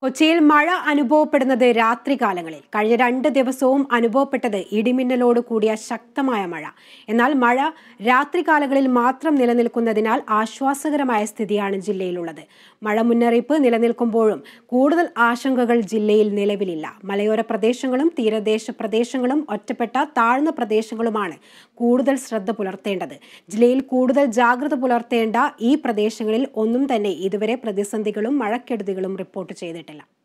കൊച്ചിയിൽ മഴ അനുഭവപ്പെടുന്നത് രാത്രികാലങ്ങളിൽ കഴിഞ്ഞ രണ്ട് ദിവസവും അനുഭവപ്പെട്ടത് ഇടിമിന്നലോട് കൂടിയ ശക്തമായ മഴ എന്നാൽ മഴ രാത്രികാലങ്ങളിൽ മാത്രം നിലനിൽക്കുന്നതിനാൽ ആശ്വാസകരമായ സ്ഥിതിയാണ് ജില്ലയിലുള്ളത് മഴ മുന്നറിയിപ്പ് നിലനിൽക്കുമ്പോഴും കൂടുതൽ ആശങ്കകൾ ജില്ലയിൽ നിലവിലില്ല മലയോര പ്രദേശങ്ങളും തീരദേശ പ്രദേശങ്ങളും ഒറ്റപ്പെട്ട താഴ്ന്ന പ്രദേശങ്ങളുമാണ് കൂടുതൽ ശ്രദ്ധ പുലർത്തേണ്ടത് ജില്ലയിൽ കൂടുതൽ ജാഗ്രത പുലർത്തേണ്ട ഈ പ്രദേശങ്ങളിൽ ഒന്നും തന്നെ ഇതുവരെ പ്രതിസന്ധികളും മഴക്കെടുതികളും റിപ്പോർട്ട് ചെയ്തിട്ടില്ല